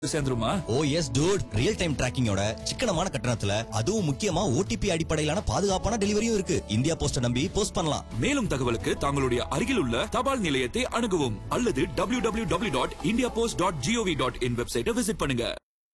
சேர்ந்துருமா oh yes dude real time டிராக்கிங்கோட சிக்கனமான கட்டணத்துல அதுவும் முக்கியமா ஓடிபி அடிப்படையிலான பாதுகாப்பான டெலிவரியும் இருக்கு இந்தியா போஸ்ட நம்பி போஸ்ட் பண்ணலாம் மேலும் தகவலுக்கு தங்களுடைய அருகில் உள்ள தபால் நிலையத்தை அணுகவும் அல்லது W W W dot India Post dot GOV dot in வெப்சைட்டை விசிட் பண்ணுங்க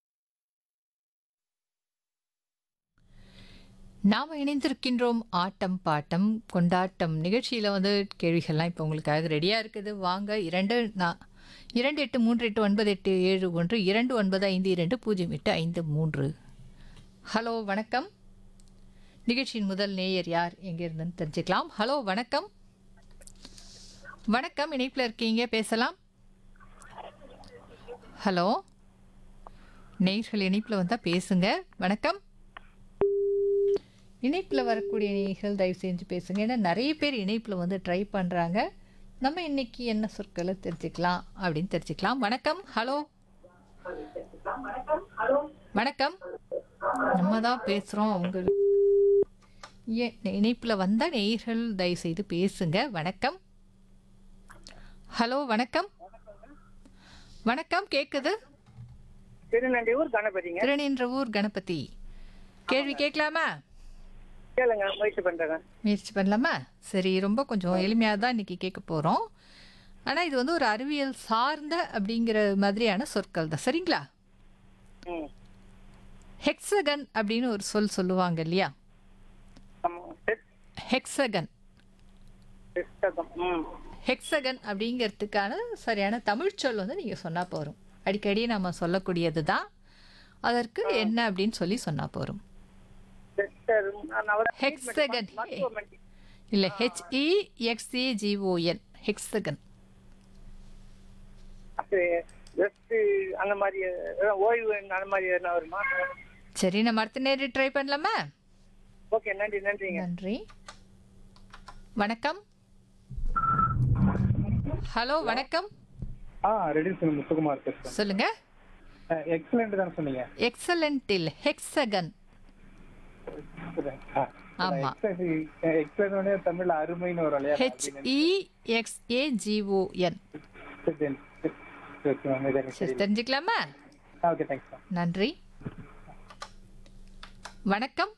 நாம் இணைந்திருக்கின்றோம் ஆட்டம் பாட்டம் கொண்டாட்டம் நிகழ்ச்சியில் வந்து கேள்விகள்லாம் இப்போ உங்களுக்காக ரெடியாக இருக்குது வாங்க இரண்டு நா- இரண்டு எட்டு மூன்று எட்டு ஒன்பது எட்டு ஏழு ஒன்று இரண்டு ஒன்பது ஐந்து இரண்டு பூஜ்ஜியம் எட்டு ஐந்து மூன்று ஹலோ வணக்கம் நிகழ்ச்சியின் முதல் நேயர் யார் எங்கேருந்துன்னு தெரிஞ்சுக்கலாம் ஹலோ வணக்கம் வணக்கம் இணைப்பில் இருக்கீங்க பேசலாம் ஹலோ நேயர்கள் இணைப்பில் வந்தால் பேசுங்க வணக்கம் இணைப்பில் வரக்கூடிய நேயர்கள் தயவு செஞ்சு பேசுங்க ஏன்னா நிறைய பேர் இணைப்பில் வந்து ட்ரை பண்ணுறாங்க நம்ம இன்னைக்கு என்ன சொற்களை தெரிஞ்சுக்கலாம் அப்படின்னு தெரிஞ்சுக்கலாம் வணக்கம் ஹலோ வணக்கம் நம்ம தான் பேசுகிறோம் உங்கள் ஏ இணைப்பில் வந்தால் நேயர்கள் தயவு செய்து பேசுங்க வணக்கம் ஹலோ வணக்கம் வணக்கம் கேட்குது திருநண்டியூர் கணபதிங்க திருநின்றவூர் கணபதி கேள்வி கேட்கலாமா கேளுங்க முயற்சி பண்றேங்க முயற்சி பண்ணலாமா சரி ரொம்ப கொஞ்சம் எளிமையாக தான் இன்றைக்கி கேட்க போகிறோம் ஆனால் இது வந்து ஒரு அறிவியல் சார்ந்த அப்படிங்கிற மாதிரியான சொற்கள் தான் சரிங்களா ம் ஹெக்ஸகன் அப்படின்னு ஒரு சொல் சொல்லுவாங்க இல்லையா ஆமா செட் ஹெக்ஸகன் புஸ்தகம் ம் ஹெக்ஸகன் அப்படிங்கிறதுக்கான சரியான தமிழ் சொல் வந்து நீங்கள் சொன்னால் போகிறோம் அடிக்கடி நம்ம சொல்லக்கூடியது தான் அதற்கு என்ன அப்படின்னு சொல்லி சொன்னால் போகிறோம் சிஸ்டர் நான் அவரை ஹெக்ஸகன் மருத்துவமனை இல்லை ஹெச்இ எக்ஸ்ஏஜிஓஎன் ஹெக்ஸகன் அது ரெஸ்ட் அந்த மாதிரி அஹ், ஓய்வு அந்த மாதிரி எதனா வருமா சரி நம்ம அடுத்த நேரம் ட்ரை பண்ணலாமா ஓகே நன்றி நன்றிங்க நன்றி வணக்கம் ஹலோ வணக்கம் ஆ ரெடி சார் முத்துக்குமார் பேசுறேன் சொல்லுங்க எக்ஸலண்ட் தானே சொன்னீங்க எக்ஸலண்ட் இல்ல ஹெக்ஸகன் ஆமா. எக்ஸலண்ட் தமிழ்ல அருமைன்னு ஒரு இல்லையா ஹெச்இ எக்ஸ்ஏஜிஓஎன் சரி தெரிஞ்சுக்கலாமா ஓகே தேங்க்ஸ் மேம் நன்றி வணக்கம்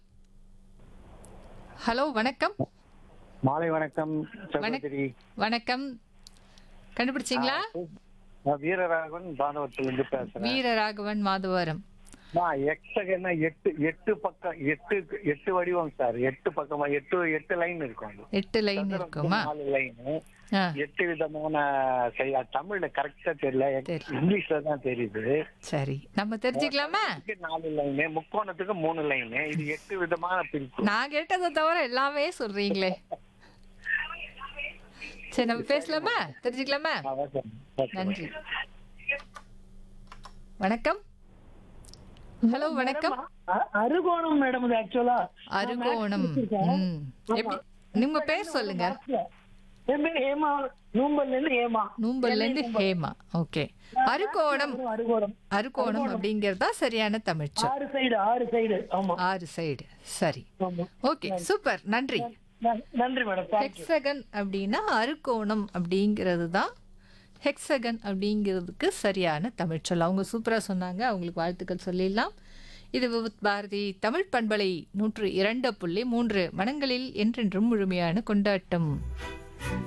ஹலோ வணக்கம் மாலை வணக்கம் சகோதரி வணக்கம் கண்டுபிடிச்சிங்களா நான் வீரராகவன் பானவத்திலிருந்து பேசுறேன் வீரராகவன் மாதவரம் நான் எக்ஸகன்னா எட்டு எட்டு பக்கம் எட்டு எட்டு வடிவம் சார் எட்டு பக்கமா எட்டு எட்டு லைன் இருக்கும் அது. எட்டு லைன் இருக்குமா நாலு லைன் ஆ எட்டு விதமான செய்ய தமிழ்ல கரெக்டா தெரியல தெரியல. இங்கிலீஷ்ல தான் தெரியுது சரி நம்ம தெரிஞ்சுக்கலாமா இதுக்கு நாலு லைனு முக்கோணத்துக்கு மூணு லைனு இது எட்டு விதமான பிரிப்பு நான் கேட்டதை தவிர எல்லாமே சொல்றீங்களே சரி நம்ம பேசலாமா தெரிஞ்சுக்கலாமா அவசியம். ஓகே. நன்றி வணக்கம் ஹலோ வணக்கம் அருகோணம் மேடம் இது ஆக்சுவலா அருகோணம் ம். எப்படி உங்க பேர் சொல்லுங்க என் பேர் ஹேமா நூம்பல்ல இருந்து ஹேமா நூம்பல்ல இருந்து ஹேமா ஓகே அருகோணம் அருகோணம் அருகோணம் அப்படிங்கிறது தான் சரியான தமிழ்ச்சொல் ஆறு சைடு ஆறு சைடு ஆமா ஆறு சைடு சரி ஆமா ஓகே சூப்பர் நன்றி நன்- நன்றி மேடம் தேங்க்யூ ஹெக்ஸகன் அப்படின்னா அறுகோணம் அப்படிங்கிறது தான் ஹெக்ஸகன் அப்படிங்கிறதுக்கு சரியான தமிழ்ச்சொல் அவங்க சூப்பராக சொன்னாங்க அவங்களுக்கு வாழ்த்துக்கள் சொல்லிடலாம் இது விவித் பாரதி தமிழ் பண்பலை நூற்று இரண்டு புள்ளி மூன்று மனங்களில் என்றென்றும் முழுமையான கொண்டாட்டம்